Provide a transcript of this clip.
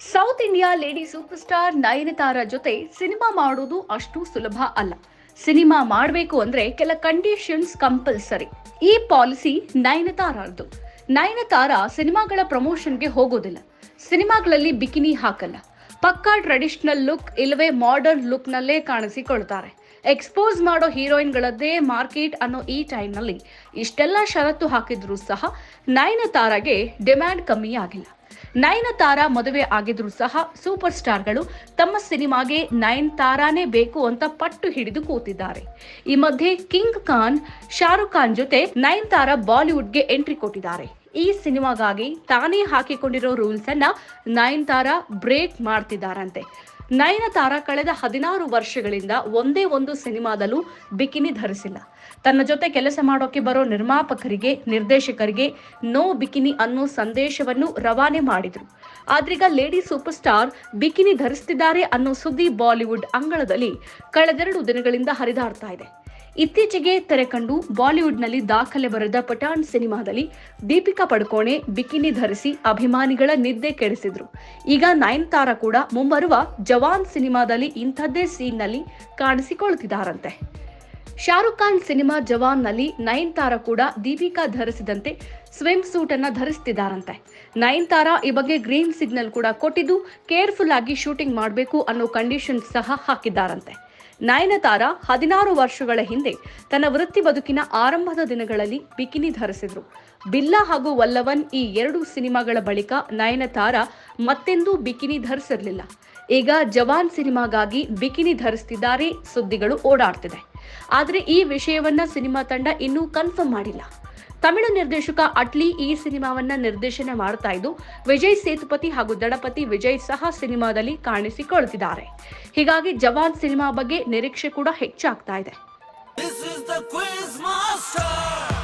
South India lady superstar Nayanthara ಜೊತೆ cinema ಮಾಡೋದು ಅಷ್ಟು ಸುಲಭ ಅಲ್ಲ ಸಿನಿಮಾ ಮಾಡಬೇಕು ಅಂದ್ರೆ ಕೆಲ ಕಂಡೀಷನ್ಸ್ ಕಂಪಲ್ಸರಿ ಈ ಪಾಲಿಸಿ ನಯನತಾರದ್ದು ನಯನತಾರ ಸಿನಿಮಾಗಳ ಪ್ರಮೋಷನ್ಗೆ ಹೋಗೋದಿಲ್ಲ ಸಿನಿಮಾಗಳಲ್ಲಿ ಬಿಕಿನಿ ಹಾಕಲ್ಲ ಪಕ್ಕಾ ಟ್ರೆಡಿಷನಲ್ ಲುಕ್ ಇಲ್ಲವೇ ಮಾಡರ್ನ್ ಲುಕ್ ನಲ್ಲೇ ಕಾಣಿಸಿಕೊಳ್ತಾರೆ ಎಕ್ಸ್ಪೋಸ್ ಮಾಡೋ ಹೀರೋಯಿನ್ಗಳದ್ದೇ ಮಾರ್ಕೆಟ್ ಅನ್ನೋ ಈ ಟೈಮ್ನಲ್ಲಿ ಇಷ್ಟೆಲ್ಲ ಷರತ್ತು ಹಾಕಿದ್ರು ಸಹ ನಯನತಾರಗೆ ಡಿಮ್ಯಾಂಡ್ ಕಮ್ಮಿ ಆಗಿಲ್ಲ ನಯನತಾರ ಮದುವೆ ಆಗಿದ್ರು ಸಹ ಸೂಪರ್ ಸ್ಟಾರ್ಗಳು ತಮ್ಮ ಸಿನಿಮಾಗೆ ನಯನತಾರಾನೇ ಬೇಕು ಅಂತ ಪಟ್ಟು ಹಿಡಿದು ಕೂತಿದ್ದಾರೆ ಈ ಮಧ್ಯೆ ಕಿಂಗ್ ಖಾನ್ ಶಾರುಖ್ ಖಾನ್ ಜೊತೆ ನಯನತಾರ ಬಾಲಿವುಡ್ಗೆ ಎಂಟ್ರಿ ಕೊಟ್ಟಿದ್ದಾರೆ ಈ ಸಿನಿಮಾಗಾಗಿ ತಾನೇ ಹಾಕಿಕೊಂಡಿರೋ ರೂಲ್ಸ್ ಅನ್ನ ನಯನತಾರ ಬ್ರೇಕ್ ಮಾಡ್ತಿದ್ದಾರಂತೆ ನಯನತಾರ ಕಳೆದ ಹದಿನಾರು ವರ್ಷಗಳಿಂದ ಒಂದೇ ಒಂದು ಸಿನಿಮಾದಲ್ಲೂ ಬಿಕಿನಿ ಧರಿಸಿಲ್ಲ ತನ್ನ ಜೊತೆ ಕೆಲಸ ಮಾಡೋಕೆ ಬರೋ ನಿರ್ಮಾಪಕರಿಗೆ ನಿರ್ದೇಶಕರಿಗೆ ನೋ ಬಿಕಿನಿ ಅನ್ನೋ ಸಂದೇಶವನ್ನು ರವಾನೆ ಮಾಡಿದ್ರು ಆದ್ರೀಗ ಲೇಡಿ ಸೂಪರ್ ಸ್ಟಾರ್ ಬಿಕಿನಿ ಧರಿಸ್ತಿದ್ದಾರೆ ಅನ್ನೋ ಸುದ್ದಿ ಬಾಲಿವುಡ್ ಅಂಗಳದಲ್ಲಿ ಕಳೆದೆರಡು ದಿನಗಳಿಂದ ಹರಿದಾಡ್ತಾ ಇದೆ ಇತ್ತೀಚೆಗೆ ತೆರೆ ಕಂಡು ಬಾಲಿವುಡ್ನಲ್ಲಿ ದಾಖಲೆ ಬರೆದ ಪಠಾಣ್ ಸಿನಿಮಾದಲ್ಲಿ ದೀಪಿಕಾ ಪಡುಕೋಣೆ ಬಿಕಿನಿ ಧರಿಸಿ ಅಭಿಮಾನಿಗಳ ನಿದ್ದೆ ಕೆಡಿಸಿದ್ರು ಈಗ ನಯನತಾರ ಕೂಡ ಮುಂಬರುವ ಜವಾನ್ ಸಿನಿಮಾದಲ್ಲಿ ಇಂಥದ್ದೇ ಸೀನ್ನಲ್ಲಿ ಕಾಣಿಸಿಕೊಳ್ತಿದ್ದಾರಂತೆ ಶಾರುಖ್ ಖಾನ್ ಸಿನಿಮಾ ಜವಾನ್ನಲ್ಲಿ ನಯನತಾರ ಕೂಡ ದೀಪಿಕಾ ಧರಿಸಿದಂತೆ ಸ್ವಿಮ್ ಸೂಟ್ ಅನ್ನ ಧರಿಸ್ತಿದ್ದಾರಂತೆ ನಯನತಾರ ಈ ಬಗ್ಗೆ ಗ್ರೀನ್ ಸಿಗ್ನಲ್ ಕೂಡ ಕೊಟ್ಟಿದ್ದು ಕೇರ್ಫುಲ್ ಆಗಿ ಶೂಟಿಂಗ್ ಮಾಡಬೇಕು ಅನ್ನೋ ಕಂಡೀಷನ್ ಸಹ ಹಾಕಿದ್ದಾರಂತೆ ನಯನತಾರ ಹದಿನಾರು ವರ್ಷಗಳ ಹಿಂದೆ ತನ್ನ ವೃತ್ತಿ ಬದುಕಿನ ಆರಂಭದ ದಿನಗಳಲ್ಲಿ ಬಿಕಿನಿ ಧರಿಸಿದ್ರು ಬಿಲ್ಲಾ ಹಾಗೂ ವಲ್ಲವನ್ ಈ ಎರಡು ಸಿನಿಮಾಗಳ ಬಳಿಕ ನಯನತಾರ ಮತ್ತೆಂದೂ ಬಿಕಿನಿ ಧರಿಸಿರಲಿಲ್ಲ ಈಗ ಜವಾನ್ ಸಿನಿಮಾಗಾಗಿ ಬಿಕಿನಿ ಧರಿಸ್ತಿದ್ದಾರೆ ಸುದ್ದಿಗಳು ಓಡಾಡ್ತಿದೆ ಆದರೆ ಈ ವಿಷಯವನ್ನ ಸಿನಿಮಾ ತಂಡ ಇನ್ನೂ ಕನ್ಫರ್ಮ್ ಮಾಡಿಲ್ಲ ತಮಿಳು ನಿರ್ದೇಶಕ ಅಟ್ಲಿ ಈ ಸಿನಿಮಾವನ್ನ ನಿರ್ದೇಶನ ಮಾಡ್ತಾ ಇದ್ದು ವಿಜಯ್ ಸೇತುಪತಿ ಹಾಗೂ ದಳಪತಿ ವಿಜಯ್ ಸಹ ಸಿನಿಮಾದಲ್ಲಿ ಕಾಣಿಸಿಕೊಳ್ತಿದ್ದಾರೆ ಹೀಗಾಗಿ ಜವಾನ್ ಸಿನಿಮಾ ಬಗ್ಗೆ ನಿರೀಕ್ಷೆ ಕೂಡ ಹೆಚ್ಚಾಗ್ತಾ ಇದೆ This is the Quiz Master.